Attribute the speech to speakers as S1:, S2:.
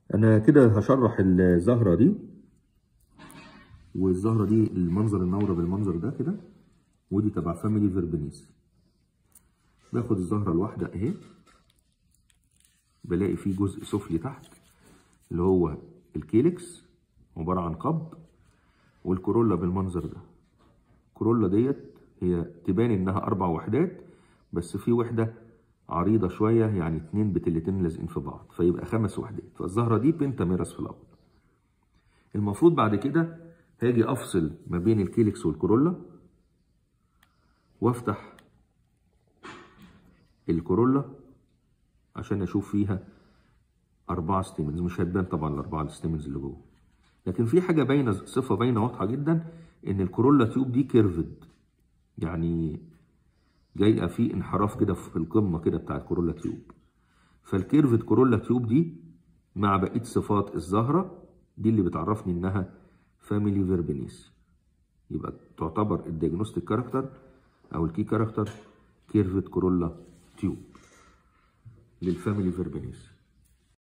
S1: انا كده هشرح الزهره دي والزهره دي المنظر النوره بالمنظر ده كده ودي تبع فاميلي فيربنيس باخد الزهره الواحده اهي بلاقي فيه جزء سفلي تحت اللي هو الكيلكس عباره عن قب والكورولا بالمنظر ده الكورولا ديت هي تبان انها اربع وحدات بس في وحده عريضه شويه يعني اتنين بتلتين لازقين في بعض فيبقى خمس وحدات فالزهره دي بنتاميرس في الاول المفروض بعد كده هاجي افصل ما بين الكيلكس والكورولا وافتح الكورولا عشان اشوف فيها اربعه ستيمنز مش هتبان طبعا الاربعه ستيمنز اللي جوه لكن في حاجه باينه صفه باينه واضحه جدا ان الكورولا تيوب دي كيرفد يعني جايه في انحراف كده في القمه كده بتاع الكورولا تيوب فالكيرفد كورولا تيوب دي مع بقيه صفات الزهره دي اللي بتعرفني انها فاميلي فيربينيس يبقى تعتبر الدياجنوستيك كاركتر او الكي كاركتر كيرفد كورولا تيوب للفاميلي فيربينيس